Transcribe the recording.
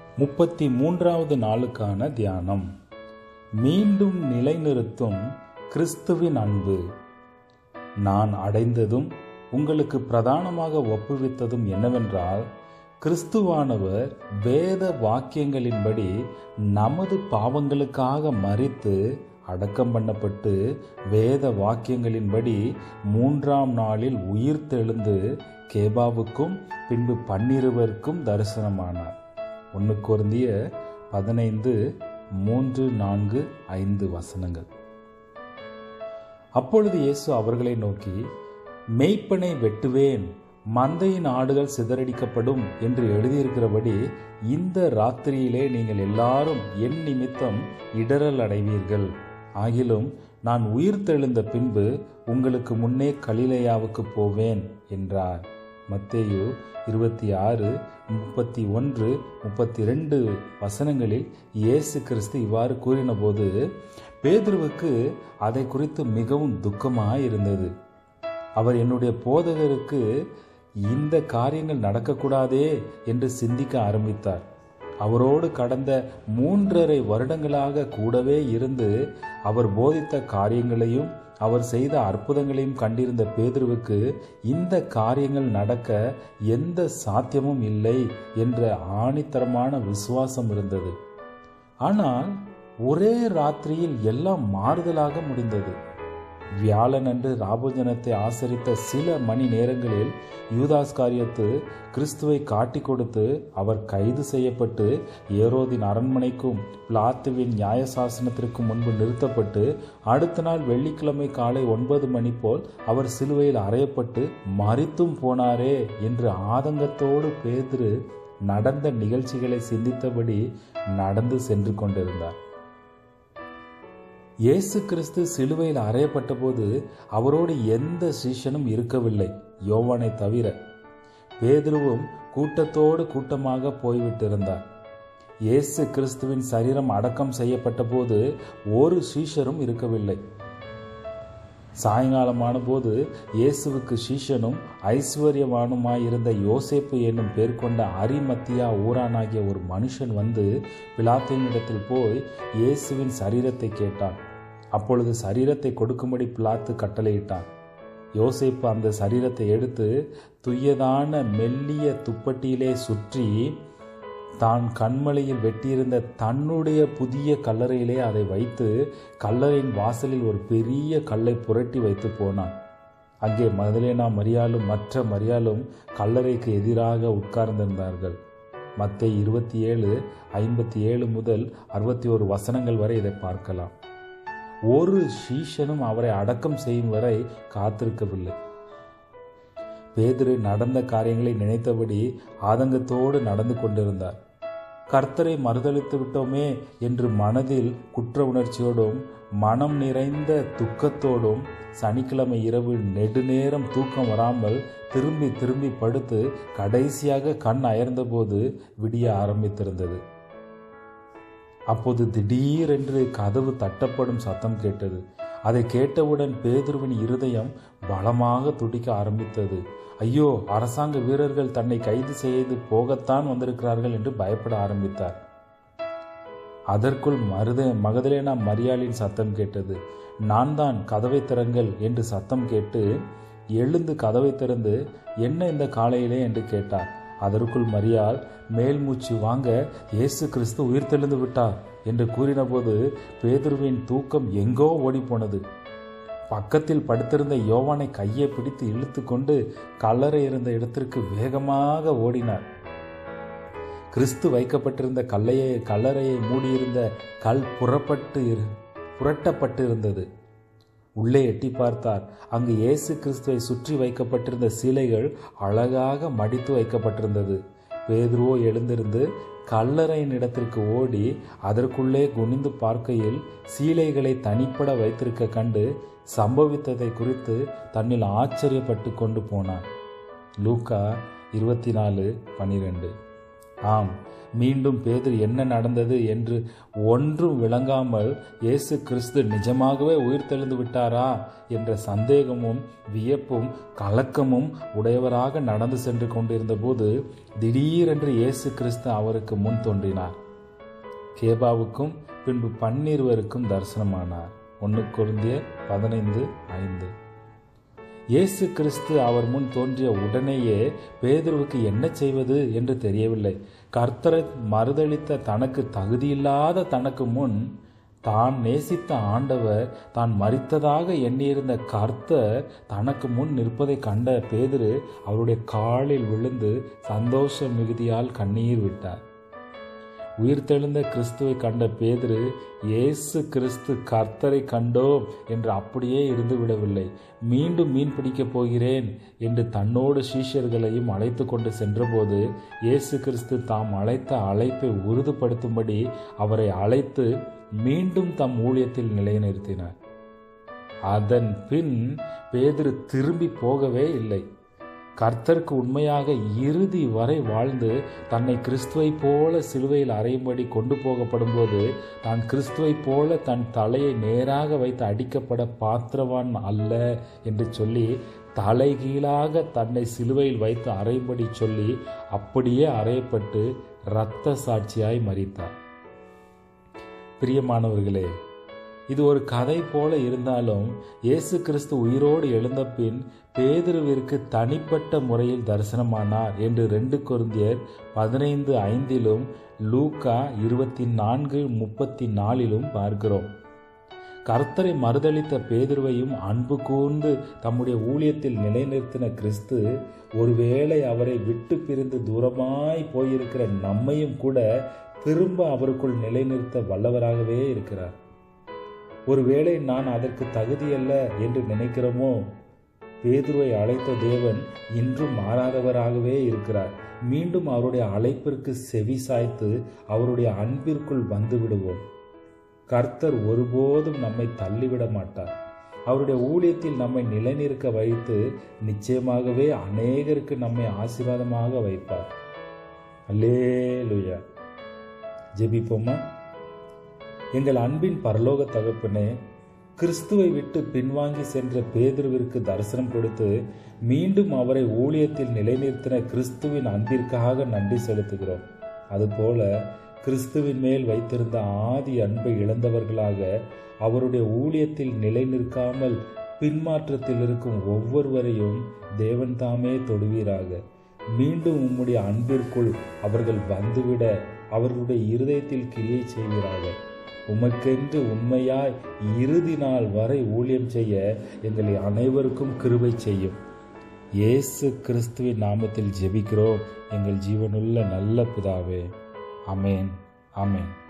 முப்பத்தி மூன்றாவது நாளுக்கான தியானம் மீண்டும் நிலைநிறுத்தும் கிறிஸ்துவின் அன்பு நான் அடைந்ததும் உங்களுக்கு பிரதானமாக ஒப்புவித்ததும் என்னவென்றால் கிறிஸ்துவானவர் வேத வாக்கியங்களின்படி நமது பாவங்களுக்காக மறித்து அடக்கம் பண்ணப்பட்டு வேத வாக்கியங்களின்படி மூன்றாம் நாளில் உயிர் தெழுந்து கேபாவுக்கும் பின்பு பன்னிருவருக்கும் தரிசனமானார் ஒன்று குருந்திய பதினைந்து மூன்று நான்கு ஐந்து வசனங்கள் அப்பொழுது இயேசு அவர்களை நோக்கி மெய்ப்பனை வெட்டுவேன் மந்தையின் ஆடுகள் சிதறடிக்கப்படும் என்று எழுதியிருக்கிறபடி இந்த ராத்திரியிலே நீங்கள் எல்லாரும் என் நிமித்தம் இடரல் அடைவீர்கள் ஆகிலும் நான் உயிர் தெழுந்த பின்பு உங்களுக்கு முன்னே கலிலேயாவுக்கு போவேன் என்றார் மத்தேயு இருபத்தி ஆறு முப்பத்தி ஒன்று முப்பத்தி ரெண்டு வசனங்களில் இயேசு கிறிஸ்து இவ்வாறு கூறினபோது பேதுருவுக்கு அதை குறித்து மிகவும் துக்கமாக இருந்தது அவர் என்னுடைய போதகருக்கு இந்த காரியங்கள் நடக்கக்கூடாதே என்று சிந்திக்க ஆரம்பித்தார் அவரோடு கடந்த மூன்றரை வருடங்களாக கூடவே இருந்து அவர் போதித்த காரியங்களையும் அவர் செய்த அற்புதங்களையும் கண்டிருந்த பேதுருவுக்கு இந்த காரியங்கள் நடக்க எந்த சாத்தியமும் இல்லை என்ற ஆணித்தரமான விசுவாசம் இருந்தது ஆனால் ஒரே ராத்திரியில் எல்லாம் மாறுதலாக முடிந்தது வியாழன் அன்று ராபோஜனத்தை ஆசரித்த சில மணி நேரங்களில் யூதாஸ் காரியத்து கிறிஸ்துவை காட்டி கொடுத்து அவர் கைது செய்யப்பட்டு ஏரோதின் அரண்மனைக்கும் பிளாத்துவின் நியாயசாசனத்திற்கும் முன்பு நிறுத்தப்பட்டு அடுத்த நாள் வெள்ளிக்கிழமை காலை ஒன்பது மணி போல் அவர் சிலுவையில் அறையப்பட்டு மறித்தும் போனாரே என்று ஆதங்கத்தோடு பேதிரு நடந்த நிகழ்ச்சிகளை சிந்தித்தபடி நடந்து சென்று கொண்டிருந்தார் இயேசு கிறிஸ்து சிலுவையில் அறையப்பட்ட போது அவரோடு எந்த சீஷனும் இருக்கவில்லை யோவானை தவிர பேதுருவும் கூட்டத்தோடு கூட்டமாக போய்விட்டிருந்தார் இயேசு கிறிஸ்துவின் சரீரம் அடக்கம் செய்யப்பட்ட போது ஒரு சீஷரும் இருக்கவில்லை சாயங்காலமான போது இயேசுவுக்கு சீஷனும் ஐஸ்வர்யவானுமாயிருந்த யோசேப்பு என்னும் பேர் கொண்ட அரிமத்தியா ஊரானாகிய ஒரு மனுஷன் வந்து பிலாத்தினிடத்தில் போய் இயேசுவின் சரீரத்தை கேட்டான் அப்பொழுது சரீரத்தை கொடுக்கும்படி பிலாத்து கட்டளையிட்டான் யோசேப்பு அந்த சரீரத்தை எடுத்து துய்யதான மெல்லிய துப்பட்டியிலே சுற்றி தான் கண்மலையில் வெட்டியிருந்த தன்னுடைய புதிய கல்லறையிலே அதை வைத்து கல்லறையின் வாசலில் ஒரு பெரிய கல்லை புரட்டி வைத்து போனான் அங்கே மதலேனா மரியாலும் மற்ற மரியாலும் கல்லறைக்கு எதிராக உட்கார்ந்திருந்தார்கள் மற்ற இருபத்தி ஏழு ஐம்பத்தி ஏழு முதல் அறுபத்தி ஒரு வசனங்கள் வரை இதை பார்க்கலாம் ஒரு சீஷனும் அவரை அடக்கம் செய்யும் வரை காத்திருக்கவில்லை பேதிரு நடந்த காரியங்களை நினைத்தபடி ஆதங்கத்தோடு நடந்து கொண்டிருந்தார் கர்த்தரை மறுதளித்து விட்டோமே என்று மனதில் குற்ற உணர்ச்சியோடும் மனம் நிறைந்த துக்கத்தோடும் சனிக்கிழமை இரவு நெடுநேரம் தூக்கம் வராமல் திரும்பி திரும்பி படுத்து கடைசியாக கண் அயர்ந்தபோது விடிய ஆரம்பித்திருந்தது அப்போது திடீரென்று கதவு தட்டப்படும் சத்தம் கேட்டது அதை கேட்டவுடன் பேதுருவின் இருதயம் பலமாக துடிக்க ஆரம்பித்தது ஐயோ அரசாங்க வீரர்கள் தன்னை கைது செய்து போகத்தான் வந்திருக்கிறார்கள் என்று பயப்பட ஆரம்பித்தார் அதற்குள் மருத மகதலேனா மரியாளின் சத்தம் கேட்டது நான் தான் கதவை திறங்கள் என்று சத்தம் கேட்டு எழுந்து கதவை திறந்து என்ன இந்த காலையிலே என்று கேட்டார் அதற்குள் மரியாள் மேல் மூச்சு வாங்க இயேசு கிறிஸ்து உயிர் தெளிந்து விட்டார் என்று கூறினபோது பேதுருவின் தூக்கம் எங்கோ ஓடிப்போனது பக்கத்தில் படுத்திருந்த யோவானை கையை பிடித்து இழுத்து கொண்டு கல்லறை இருந்த இடத்திற்கு வேகமாக ஓடினார் கிறிஸ்து வைக்கப்பட்டிருந்த கல்லையை கல்லறையை மூடியிருந்த கல் புறப்பட்டு புரட்டப்பட்டு இருந்தது உள்ளே எட்டி பார்த்தார் அங்கு இயேசு கிறிஸ்துவை சுற்றி வைக்கப்பட்டிருந்த சிலைகள் அழகாக மடித்து வைக்கப்பட்டிருந்தது பேதுருவோ எழுந்திருந்து கல்லறையின் இடத்திற்கு ஓடி அதற்குள்ளே குனிந்து பார்க்கையில் சீலைகளை தனிப்பட வைத்திருக்க கண்டு சம்பவித்ததை குறித்து தன்னில் ஆச்சரியப்பட்டு கொண்டு போனான் லூக்கா இருபத்தி நாலு பனிரெண்டு ஆம் மீண்டும் பேதுரு என்ன நடந்தது என்று ஒன்றும் விளங்காமல் இயேசு கிறிஸ்து நிஜமாகவே உயிர்த்தெழுந்து விட்டாரா என்ற சந்தேகமும் வியப்பும் கலக்கமும் உடையவராக நடந்து சென்று கொண்டிருந்த போது திடீரென்று இயேசு கிறிஸ்து அவருக்கு முன் தோன்றினார் கேபாவுக்கும் பின்பு பன்னிருவருக்கும் தரிசனமானார் ஒன்று குருந்திய பதினைந்து ஐந்து இயேசு கிறிஸ்து அவர் முன் தோன்றிய உடனேயே பேதுருவுக்கு என்ன செய்வது என்று தெரியவில்லை கர்த்தரை மறுதளித்த தனக்கு தகுதியில்லாத தனக்கு முன் தான் நேசித்த ஆண்டவர் தான் மறித்ததாக எண்ணியிருந்த கர்த்தர் தனக்கு முன் நிற்பதை கண்ட பேதுரு அவருடைய காலில் விழுந்து சந்தோஷ மிகுதியால் கண்ணீர் விட்டார் உயிர்த்தெழுந்த கிறிஸ்துவை கண்ட பேதுரு இயேசு கிறிஸ்து கர்த்தரை கண்டோம் என்று அப்படியே இருந்து விடவில்லை மீண்டும் மீன் பிடிக்கப் போகிறேன் என்று தன்னோடு சீஷர்களையும் அழைத்து கொண்டு சென்றபோது இயேசு கிறிஸ்து தாம் அழைத்த அழைப்பை உறுதிப்படுத்தும்படி அவரை அழைத்து மீண்டும் தம் ஊழியத்தில் நிலைநிறுத்தினார் அதன் பின் பேதுரு திரும்பி போகவே இல்லை கர்த்தருக்கு உண்மையாக இறுதி வரை வாழ்ந்து தன்னை கிறிஸ்துவை போல சிலுவையில் அறையும்படி கொண்டு போகப்படும்போது தான் கிறிஸ்துவை போல தன் தலையை நேராக வைத்து அடிக்கப்பட பாத்திரவான் அல்ல என்று சொல்லி தலைகீழாக தன்னை சிலுவையில் வைத்து அறையும்படி சொல்லி அப்படியே அறையப்பட்டு இரத்த சாட்சியாய் மறித்தார் பிரியமானவர்களே இது ஒரு கதை போல இருந்தாலும் இயேசு கிறிஸ்து உயிரோடு எழுந்த பின் பேதுருவிற்கு தனிப்பட்ட முறையில் தரிசனமானார் என்று ரெண்டு கொருந்தியர் பதினைந்து ஐந்திலும் லூக்கா இருபத்தி நான்கு முப்பத்தி நாலிலும் பார்க்கிறோம் கர்த்தரை மறுதளித்த பேதுருவையும் அன்பு கூர்ந்து தம்முடைய ஊழியத்தில் நிலைநிறுத்தின கிறிஸ்து ஒருவேளை அவரை விட்டு பிரிந்து தூரமாய் போயிருக்கிற நம்மையும் கூட திரும்ப அவருக்குள் நிலைநிறுத்த வல்லவராகவே இருக்கிறார் ஒருவேளை நான் அதற்கு தகுதியல்ல என்று நினைக்கிறோமோ பேதுருவை அழைத்த தேவன் இன்றும் மாறாதவராகவே இருக்கிறார் மீண்டும் அவருடைய அழைப்பிற்கு செவி சாய்த்து அவருடைய அன்பிற்குள் வந்து விடுவோம் கர்த்தர் ஒருபோதும் நம்மை தள்ளிவிட மாட்டார் அவருடைய ஊழியத்தில் நம்மை நிலைநிற்க வைத்து நிச்சயமாகவே அநேகருக்கு நம்மை ஆசீர்வாதமாக வைப்பார் அல்லேலுயா ஜெபிப்போமா எங்கள் அன்பின் பரலோக தகப்பனே கிறிஸ்துவை விட்டு பின்வாங்கி சென்ற பேதுருவிற்கு தரிசனம் கொடுத்து மீண்டும் அவரை ஊழியத்தில் நிலைநிறுத்தின கிறிஸ்துவின் அன்பிற்காக நன்றி செலுத்துகிறோம் அதுபோல கிறிஸ்துவின் மேல் வைத்திருந்த ஆதி அன்பை இழந்தவர்களாக அவருடைய ஊழியத்தில் நிலை நிற்காமல் பின்மாற்றத்தில் இருக்கும் ஒவ்வொருவரையும் தேவன் தாமே தொடுவீராக மீண்டும் உம்முடைய அன்பிற்குள் அவர்கள் வந்துவிட அவர்களுடைய இருதயத்தில் கிரியை செய்வீராக உமக்கென்று உண்மையாய் இறுதி நாள் வரை ஊழியம் செய்ய எங்களை அனைவருக்கும் கிருபை செய்யும் இயேசு கிறிஸ்துவின் நாமத்தில் ஜெபிக்கிறோம் எங்கள் ஜீவனுள்ள நல்ல பிதாவே அமேன் அமேன்